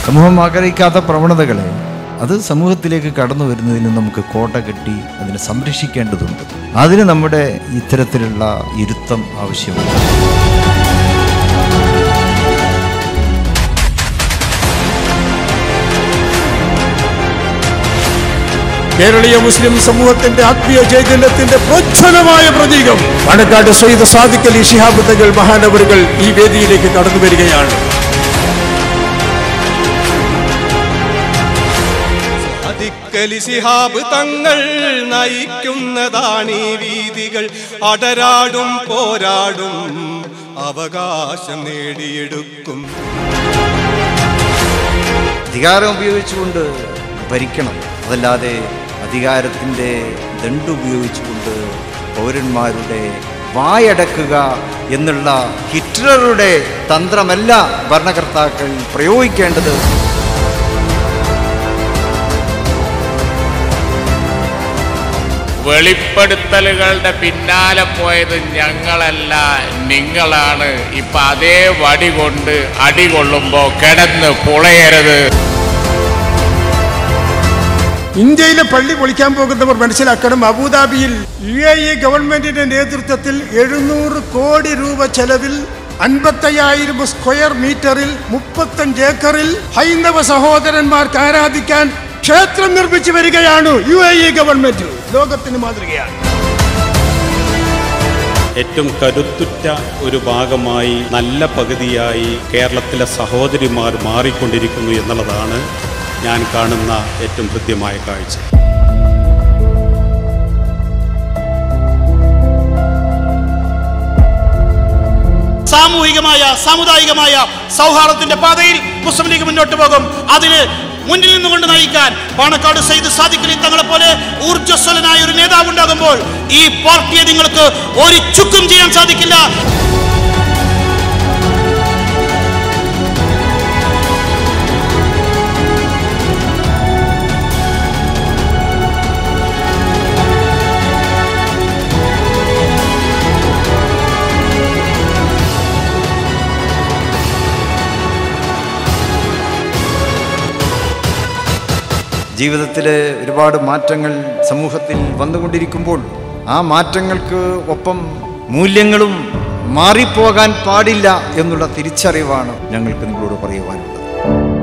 സമൂഹം ആഗ്രഹിക്കാത്ത പ്രവണതകളെ അത് സമൂഹത്തിലേക്ക് കടന്നു വരുന്നതിന് നമുക്ക് കോട്ട കെട്ടി അതിനെ സംരക്ഷിക്കേണ്ടതുണ്ട് അതിന് നമ്മുടെ ഇത്തരത്തിലുള്ള ഇരുത്തം ആവശ്യമാണ് കേരളീയ മുസ്ലിം സമൂഹത്തിന്റെ ആത്മീയ ചൈതന്യത്തിന്റെ പ്രോജ്വലമായ പ്രതീകം പാണക്കാട് സയ്യിദ് സാദിഖ് അലി ശിഹാബ് തങ്ങൾ മഹാനവറുകൾ ഈ വേദിയിലേക്ക് കടന്നു വരികയാണ് അതിക്കലി സിഹാബ് തങ്ങൾ നയിക്കുന്നതാണീ വീതികൾ അടരാടും പോരാടും അവകാശം നേടിയെടുക്കും അധികാരം ഉപയോഗിച്ചുകൊണ്ട് ഭരിക്കണം അതല്ലാതെ അധികാരത്തിൻ്റെ ദണ്ട് ഉപയോഗിച്ചുകൊണ്ട് പൗരന്മാരുടെ വായടക്കുക എന്നുള്ള ഹിറ്റ്ലറുടെ തന്ത്രമല്ല ഭരണകർത്താക്കൾ പ്രയോഗിക്കേണ്ടത് വെളിപ്പെടുത്തലുകളുടെ പിന്നാലെ പോയത് ഞങ്ങളല്ല നിങ്ങളാണ് ഇപ്പൊ അതേ വടി കൊണ്ട് അടി കൊള്ളുമ്പോ കിടന്ന് പുളയരുത് ഇന്ത്യയിലെ പള്ളി പൊളിക്കാൻ പോകുന്നവർ മനസ്സിലാക്കണം അബുദാബിയിൽ യു എ ഇ ഗവൺമെന്റിന്റെ നേതൃത്വത്തിൽ എഴുന്നൂറ് കോടി രൂപ ചെലവിൽ അൻപത്തയ്യായിരം സ്ക്വയർ മീറ്ററിൽ മുപ്പത്തഞ്ച് ഏക്കറിൽ ഹൈന്ദവ സഹോദരന്മാർക്ക് ആരാധിക്കാൻ ക്ഷേത്രം നിർമ്മിച്ചു വരികയാണ് യു എ ഇ ഗവൺമെന്റ് ലോകത്തിന് മാതൃകയാണ് ഏറ്റവും കരുത്തുറ്റ ഒരു ഭാഗമായി നല്ല പകുതിയായി കേരളത്തിലെ സഹോദരിമാർ മാറിക്കൊണ്ടിരിക്കുന്നു എന്നുള്ളതാണ് ഞാൻ കാണുന്ന ഏറ്റവും കൃത്യമായ കാഴ്ച സാമൂഹികമായ സാമുദായികമായ സൗഹാർദ്ദത്തിന്റെ പാതയിൽ മുസ്ലിം ലീഗ് മുന്നോട്ട് പോകും അതിന് മുന്നിൽ നിന്നുകൊണ്ട് നയിക്കാൻ പാണക്കാട് സയ്യിദ് സാദിഖലി തങ്ങളെ പോലെ ഊർജ്ജസ്വലനായ ഒരു നേതാവ് ഉണ്ടാകുമ്പോൾ ഈ പാർട്ടിയെ നിങ്ങൾക്ക് ഒരു ചുക്കും ചെയ്യാൻ സാധിക്കില്ല ജീവിതത്തിൽ ഒരുപാട് മാറ്റങ്ങൾ സമൂഹത്തിൽ വന്നുകൊണ്ടിരിക്കുമ്പോൾ ആ മാറ്റങ്ങൾക്ക് ഒപ്പം മൂല്യങ്ങളും മാറിപ്പോകാൻ പാടില്ല എന്നുള്ള തിരിച്ചറിവാണ് ഞങ്ങൾക്ക് നിങ്ങളോട് പറയുവാനുള്ളത്